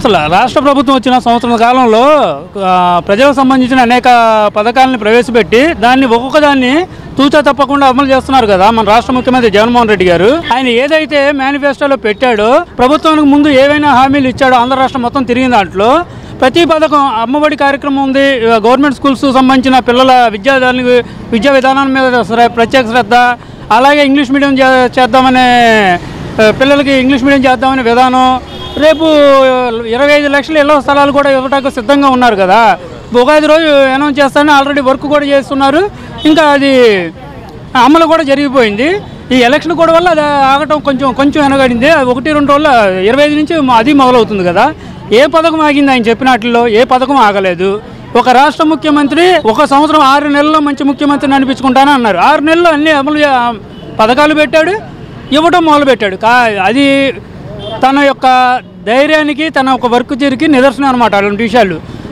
అసలు రాష్ట్ర ప్రభుత్వం వచ్చిన సంవత్సరం కాలంలో ఆ, ప్రజలకు సంబంధించిన అనేక పథకాలను ప్రవేశపెట్టి దాన్ని ఒక్కొక్క దాన్ని తూచా తప్పకుండా అమలు చేస్తున్నారు కదా మన రాష్ట్ర ముఖ్యమంత్రి జగన్మోహన్ రెడ్డి గారు ఆయన ఏదైతే మేనిఫెస్టోలో పెట్టాడో ప్రభుత్వానికి ముందు ఏవైనా హామీలు ఇచ్చాడో ఆంధ్ర రాష్ట్రం మొత్తం తిరిగిన దాంట్లో ప్రతి పథకం అమ్మఒడి కార్యక్రమం ఉంది గవర్నమెంట్ స్కూల్స్ సంబంధించిన పిల్లల విద్యాదానికి విద్యా విధానం మీద శ్ర- ప్రత్యేక శ్రద్ధ అలాగే ఇంగ్లీష్ మీడియం చే- చేద్దామనే ఆ, పిల్లలకి ఇంగ్లీష్ మీడియం చేద్దామనే విధానం రేపు ఇరవై ఐదు లక్షల ఇళ్ల స్థలాలు కూడా ఇవ్వడానికి సిద్ధంగా ఉన్నారు కదా ఉగాది రోజు అనౌన్స్ చేస్తారని ఆల్రెడీ వర్క్ కూడా చేస్తున్నారు ఇంకా అది అమలు కూడా జరిగిపోయింది ఈ ఎలక్షన్ కూడా వల్ల అది ఆగటం కొంచెం కొంచెం వెనగడింది అది ఒకటి రెండు రోజుల ఇరవై ఐదు నుంచి అది మొదలవుతుంది కదా ఏ పథకం ఆగింది ఆయన చెప్పినట్లో ఏ పథకం ఆగలేదు ఒక రాష్ట్ర ముఖ్యమంత్రి ఒక సంవత్సరం ఆరు నెలల్లో మంచి ముఖ్యమంత్రిని అనిపించుకుంటానని అన్నారు ఆరు నెలల్లో అన్ని అమలు చే- పథకాలు పెట్టాడు ఇవ్వటం మొదలుపెట్టాడు కా అది తన యొక్క ధైర్యానికి తన ఒక వర్క్ తీరుకి నిదర్శనం అనమాట అలాంటి విషయాలు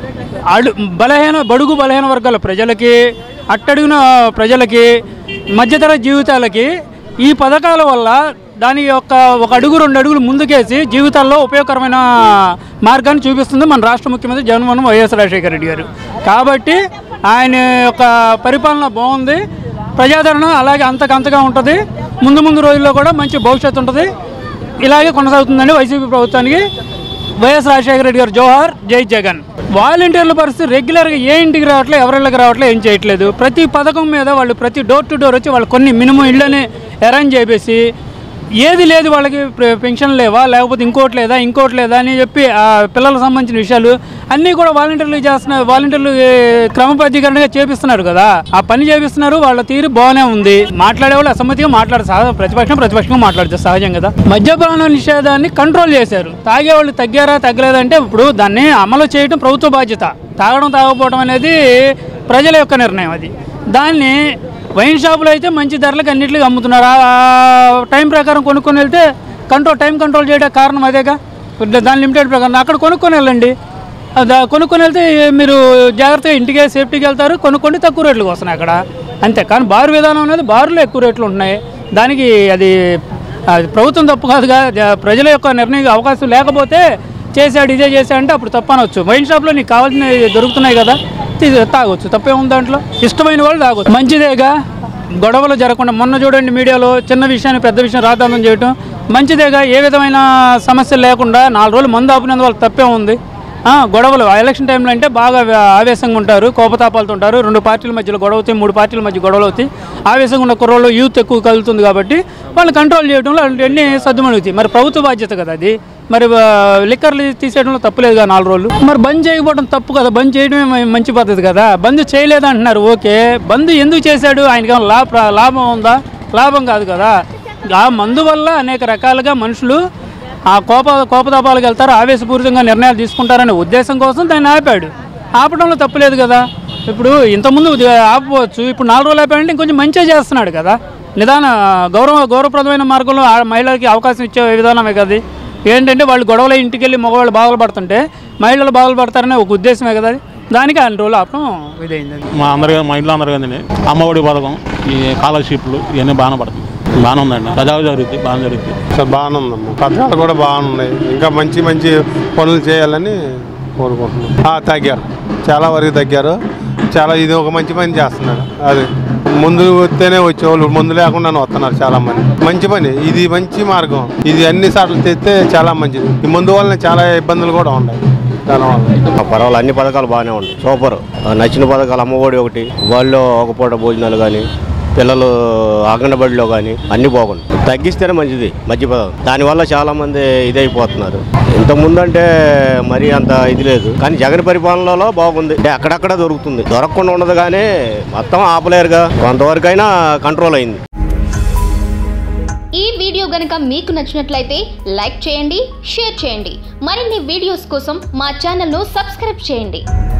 అడు బలహీన బడుగు బలహీన వర్గాల ప్రజలకి అట్టడుగున ప్రజలకి మధ్యతర జీవితాలకి ఈ పథకాల వల్ల దాని యొక్క ఒక అడుగు రెండు అడుగులు ముందుకేసి జీవితాల్లో ఉపయోగకరమైన మార్గాన్ని చూపిస్తుంది మన రాష్ట్ర ముఖ్యమంత్రి జగన్మోహన్ వైఎస్ రాజశేఖర రెడ్డి గారు కాబట్టి ఆయన యొక్క పరిపాలన బాగుంది ప్రజాదరణ అలాగే అంతకంతగా ఉంటుంది ముందు ముందు రోజుల్లో కూడా మంచి భవిష్యత్తు ఉంటుంది ఇలాగే కొనసాగుతుందండి వైసీపీ ప్రభుత్వానికి వైఎస్ రాజశేఖర రెడ్డి గారు జోహార్ జై జగన్ వాలంటీర్ల పరిస్థితి రెగ్యులర్గా ఏ ఇంటికి రావట్లేదు ఎవరిళ్ళకి రావట్లేదు ఏం చేయట్లేదు ప్రతి పథకం మీద వాళ్ళు ప్రతి డోర్ టు డోర్ వచ్చి వాళ్ళు కొన్ని మినిమం ఇళ్ళని అరేంజ్ చేసేసి ఏది లేదు వాళ్ళకి ప్ర- పెన్షన్ లేవా లేకపోతే ఇంకోటి లేదా ఇంకోటి లేదా అని చెప్పి ఆ పిల్లలకు సంబంధించిన విషయాలు అన్నీ కూడా వాలంటీర్లు చేస్తున్నారు వాలంటీర్లు ఏ, క్రమబద్ధీకరణగా చేపిస్తున్నారు కదా ఆ పని చేపిస్తున్నారు వాళ్ళ తీరు బాగానే ఉంది మాట్లాడే వాళ్ళు అసమ్మతిగా మాట్లాడు సహజ ప్రతిపక్షం ప్రతిపక్షంగా మాట్లాడుతారు సహజం కదా మద్యపాన నిషేధాన్ని కంట్రోల్ చేశారు తాగేవాళ్ళు తగ్గారా తగ్గలేదంటే ఇప్పుడు దాన్ని అమలు చేయడం ప్రభుత్వ బాధ్యత తాగడం తాగకపోవడం అనేది ప్రజల యొక్క నిర్ణయం అది దాన్ని వైన్ షాపులో అయితే మంచి ధరలకు అన్నింటికి అమ్ముతున్నారు ఆ టైం ప్రకారం కొనుక్కొని వెళ్తే కంట్రోల్ టైం కంట్రోల్ చేయడానికి కారణం అదేగా దాని లిమిటెడ్ ప్రకారం అక్కడ కొనుక్కొని వెళ్ళండి అది కొనుక్కొని వెళ్తే మీరు జాగ్రత్తగా ఇంటికి సేఫ్టీకి వెళ్తారు కొనుక్కొని తక్కువ రేట్లకు వస్తున్నాయి అక్కడ అంతే కానీ బారు విధానం అనేది బారులో ఎక్కువ రేట్లు ఉంటున్నాయి దానికి అది అది ప్రభుత్వం తప్పు కాదుగా జ- ప్రజల యొక్క నిర్ణయం అవకాశం లేకపోతే చేశాడు ఇదే చేశాడు అంటే అప్పుడు తప్పు అనొచ్చు వైన్ షాప్లో నీకు కావాల్సినవి దొరుకుతున్నాయి కదా తీ- తాగొచ్చు తప్పే ఉంది దాంట్లో ఇష్టమైన వాళ్ళు తాగొచ్చు మంచిదేగా గొడవలు జరగకుండా మొన్న చూడండి మీడియాలో చిన్న విషయాన్ని పెద్ద విషయం రాద్దామని చేయటం మంచిదేగా ఏ విధమైన సమస్య లేకుండా నాలుగు రోజులు మందు ఆపినందువల్ల తప్పే ఉంది ఆ, గొడవలు ఆ ఎలక్షన్ టైంలో అంటే బాగా వ్య- ఆవేశంగా ఉంటారు కోపతాపాలతో ఉంటారు రెండు పార్టీల మధ్యలో గొడవ అవుతాయి మూడు పార్టీల మధ్య గొడవలు అవుతాయి ఆవేశంగా ఉన్న కుర్రోళ్ళు యూత్ ఎక్కువ కలుగుతుంది కాబట్టి వాళ్ళు కంట్రోల్ చేయడంలో అన్ని సర్దుమణుగుతాయి మరి ప్రభుత్వ బాధ్యత కదా అది మరి ఆ, లిక్కర్లు తీసేయడంలో తప్పులేదు కదా నాలుగు రోజులు మరి బంద్ చేయకపోవడం తప్పు కదా బంద్ చేయడమే మ- మంచి పద్ధతి కదా బంద్ చేయలేదు అంటున్నారు ఓకే బంద్ ఎందుకు చేశాడు ఆయనకి ఏమైనా లాభ లాభం ఉందా లాభం కాదు కదా ఆ మందు వల్ల అనేక రకాలుగా మనుషులు ఆ కోప కోపతాపాలకు వెళ్తారు ఆవేశపూరితంగా నిర్ణయాలు తీసుకుంటారనే ఉద్దేశం కోసం దాన్ని ఆపాడు ఆపడంలో తప్పులేదు కదా ఇప్పుడు ఇంతకుముందు ఇది ఆపవచ్చు ఇప్పుడు నాలుగు రోజులు ఆపాడంటే ఇంకొంచెం మంచిగా చేస్తున్నాడు కదా నిదాన గౌరవ గౌరవప్రదమైన మార్గంలో ఆ మహిళలకి అవకాశం ఇచ్చే విధానమే కదా ఇది. ఏంటంటే వాళ్ళు గొడవల ఇంటికి వెళ్ళి మగవాళ్ళు బాధలు పడుతుంటే మహిళలు బాధలు పడతారనే ఒక ఉద్దేశమే కదా అది. దానికి అన్ని రోజులు ఆపడం ఇదైంది అది. మా అందరికీ మా ఇంట్లో అందరికీ అండి అమ్మఒడి పథకం ఈ స్కాలర్షిప్లు ఇవన్నీ బాగానే పడుతుంది బాగానే ఉందండి ప్రజావు జరుగుతుంది బాగానే జరుగుతుంది సార్ బాగానే ఉందమ్మా పథకాలు కూడా బాగున్నాయి ఇంకా మంచి మంచి పనులు చేయాలని కోరుకుంటున్నాం ఆ, తగ్గారు చాలా వరకు తగ్గారు చాలా ఇది ఒక మంచి పని చేస్తున్నాడు అది ముందు వస్తేనే వచ్చేవాళ్ళు ముందు లేకుండానే వస్తున్నారు చాలా మంది మంచి పని ఇది మంచి మార్గం ఇది అన్ని సార్లు తెస్తే చాలా మంచిది ఈ ముందు వలన చాలా ఇబ్బందులు కూడా ఉన్నాయి దానివల్ల పర్వాలేదు అన్ని పథకాలు బాగానే ఉంటాయి సూపర్ ఆ నచ్చిన పథకాలు అమ్మఒడి ఒకటి వాళ్ళు ఒక పూట భోజనాలు కానీ పిల్లలు అంగన్వాడిలో కానీ అన్ని బాగుంటాయి తగ్గిస్తేనే మంచిది మధ్య పథకం దానివల్ల చాలా మంది ఇదైపోతున్నారు ఇంతకుముందు అంటే మరీ అంత ఇది లేదు కానీ జగన్ పరిపాలనలో బాగుంది అంటే అక్కడక్కడ దొరుకుతుంది దొరకకుండా ఉండదు కానీ మొత్తం ఆపలేరుగా కొంతవరకైనా కంట్రోల్ అయింది ఈ వీడియో గనుక మీకు నచ్చినట్లయితే లైక్ చేయండి షేర్ చేయండి మరిన్ని వీడియోస్ కోసం మా ఛానల్ను సబ్స్క్రైబ్ చేయండి